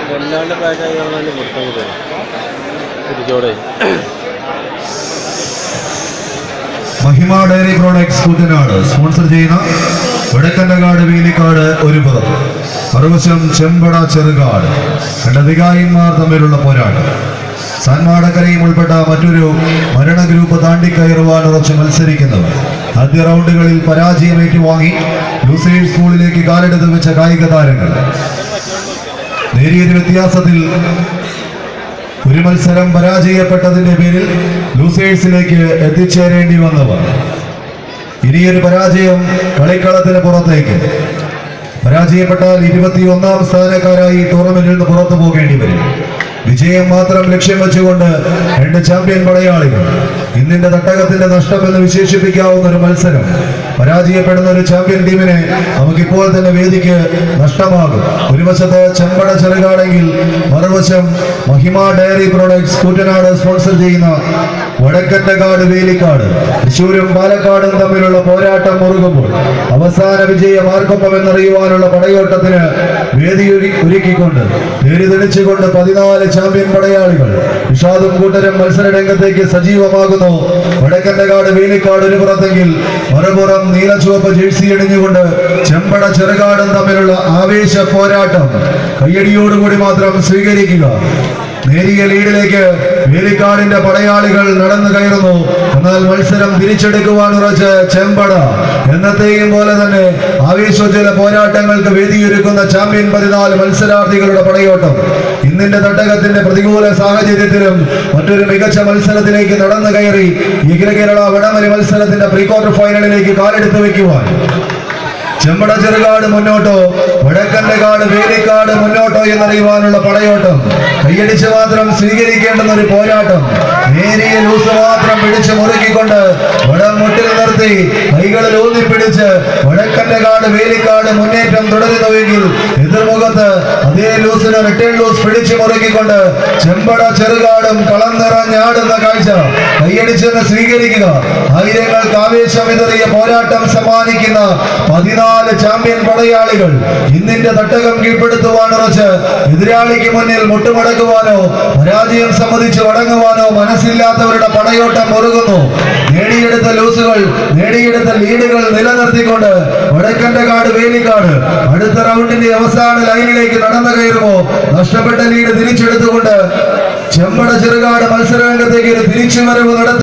വല്ലാണ്ട് പാക്കായി തന്നെ കൊടുത്തത് തിരിച്ചോടെ മഹിമ ഡയറി പ്രോഡക്ട്സ് കൂറ്റനാട് സ്പോൺസർ ചെയ്യുന്ന വടക്കന്നകാട് വീലിക്കാട് ഒരു പുറം മറുവശം ചെമ്പട ചെറുകാട് രണ്ട് അധികാരിന്മാർ തമ്മിലുള്ള പോരാട്ടം സാൻമാടക്കരയും ഉൾപ്പെട്ട മറ്റൊരു മരണ ഗ്രൂപ്പ് താണ്ടിക്കയറുവാൻ ഉറച്ച് മത്സരിക്കുന്നവർ ആദ്യ റൗണ്ടുകളിൽ പരാജയം ഏറ്റുവാങ്ങി ലൂസേഴ്സ് സ്കൂളിലേക്ക് കാലെടുത്ത് വെച്ച കായിക താരങ്ങൾ നേരിയൊരു വ്യത്യാസത്തിൽ ഒരു മത്സരം പരാജയപ്പെട്ടതിന്റെ പേരിൽ ലൂസേഴ്സിലേക്ക് എത്തിച്ചേരേണ്ടി വന്നവർ ഇനിയൊരു പരാജയം കളിക്കളത്തിന് പുറത്തേക്ക് പരാജയപ്പെട്ടാൽ ഇരുപത്തിയൊന്നാം സ്ഥാനക്കാരായി ടൂർണമെന്റിൽ നിന്ന് പുറത്തു പോകേണ്ടി വരും വിജയം മാത്രം ലക്ഷ്യം വെച്ചുകൊണ്ട് രണ്ട് ചാമ്പ്യൻ പടയാളികൾ ഇന്നിന്റെ തട്ടകത്തിന്റെ നഷ്ടമെന്ന് വിശേഷിപ്പിക്കാവുന്ന ഒരു മത്സരം പരാജയപ്പെടുന്ന ഒരു ചാമ്പ്യൻ ടീമിനെ നമുക്കിപ്പോൾ തന്നെ വേദിക്ക് നഷ്ടമാകും ഒരു വശത്ത് ചെമ്പട ചെറുകാടെങ്കിൽ മറുവശം മഹിമ ഡയറി പ്രോഡക്ട്സ് കൂറ്റനാട് സ്പോൺസർ ചെയ്യുന്ന വടക്കറ്റക്കാട് വേലിക്കാട് തൃശൂരും പാലക്കാടും തമ്മിലുള്ള പോരാട്ടം മുറുകുമ്പോൾ അവസാന വിജയം ആർക്കൊപ്പം എന്നറിയുവാനുള്ള പടയോട്ടത്തിന് വേദി ഒരുക്കി- ഒരുക്കിക്കൊണ്ട് പേര് തെളിച്ചുകൊണ്ട് പതിനാല് ചാമ്പ്യൻ പടയാളികൾ വിഷാദും കൂട്ടരും മത്സര രംഗത്തേക്ക് സജീവമാകുന്നു വടക്കറ്റക്കാട് വേലിക്കാട് ഒരു പുറത്തെങ്കിൽ മറുപുറം നീലചുവപ്പ് ജേഴ്സി അണിഞ്ഞുകൊണ്ട് ചെമ്പട ചെറുകാടും തമ്മിലുള്ള ആവേശ പോരാട്ടം കയ്യടിയോടുകൂടി മാത്രം സ്വീകരിക്കുക നേരിയ ലീഡിലേക്ക് വേലിക്കാടിന്റെ പടയാളികൾ നടന്നു കയറുന്നു എന്നാൽ മത്സരം തിരിച്ചെടുക്കുവാൻ ഉറച്ച് ചെമ്പട എന്നത്തെയും പോലെ തന്നെ ആവേശോജ്വല പോരാട്ടങ്ങൾക്ക് വേദിയൊരുക്കുന്ന ചാമ്പ്യൻ പതിനാല് മത്സരാർത്ഥികളുടെ പടയോട്ടം ഇന്നിന്റെ തട്ടകത്തിന്റെ പ്രതികൂല സാഹചര്യത്തിലും മറ്റൊരു മികച്ച മത്സരത്തിലേക്ക് നടന്നു കയറി അഖില കേരള വടമലി മത്സരത്തിന്റെ പ്രീ ക്വാർട്ടർ ഫൈനലിലേക്ക് കാലെടുത്ത് വെക്കുവാൻ ചെമ്പട ചെറുകാട് മുന്നോട്ടോ വടക്കന്റെ കാട് വേലിക്കാട് മുന്നോട്ടോ എന്നറിയുവാനുള്ള പടയോട്ടം കൈയടിച്ച് മാത്രം സ്വീകരിക്കേണ്ടുന്ന ഒരു പോരാട്ടം നേരിയ ലൂസ് മാത്രം പിടിച്ച് മുറുക്കിക്കൊണ്ട് വടം മുട്ടിൽ നിർത്തി കൈകളിൽ ഊന്നിപ്പിടിച്ച് വടക്കന്റെ കാട് വേലിക്കാട് മുന്നേറ്റം തുടരുന്നുവെങ്കിൽ എതിർമുഖത്ത് അതേ ലൂസിന് റിട്ടേൺ ലൂസ് പിടിച്ചു മുറുക്കിക്കൊണ്ട് ചെമ്പട ചെറുകാടും കളം നിറഞ്ഞാടുന്ന കാഴ്ച കൈയടിച്ചെന്ന് സ്വീകരിക്കുക ആയിരങ്ങൾക്ക് ആവേശമെതിറിയ പോരാട്ടം സമ്മാനിക്കുന്ന പതിനാല് ചാമ്പ്യൻ പടയാളികൾ ഇന്നിന്റെ തട്ടകം കീഴ്പ്പെടുത്തുവാൻ ഉറച്ച് എതിരാളിക്ക് മുന്നിൽ മുട്ടുമടക്കുവാനോ പരാജയം സമ്മതിച്ച് മടങ്ങുവാനോ മനസ്സില്ലാത്തവരുടെ പടയോട്ടം മുറുകുന്നു നേടിയെടുത്ത ലൂസുകൾ നേടിയെടുത്ത ലീഡുകൾ നിലനിർത്തിക്കൊണ്ട് വടക്കന്റെ കാട് വേലിക്കാട് അടുത്ത റൗണ്ടിന്റെ അവസാന ലൈനിലേക്ക് നടന്നു കയറുമോ നഷ്ടപ്പെട്ട ലീഡ് തിരിച്ചെടുത്തുകൊണ്ട് ചെമ്പട ചെറുകാട് മത്സരരംഗത്തേക്ക് ഒരു തിരിച്ചുവരവ് നടത്തി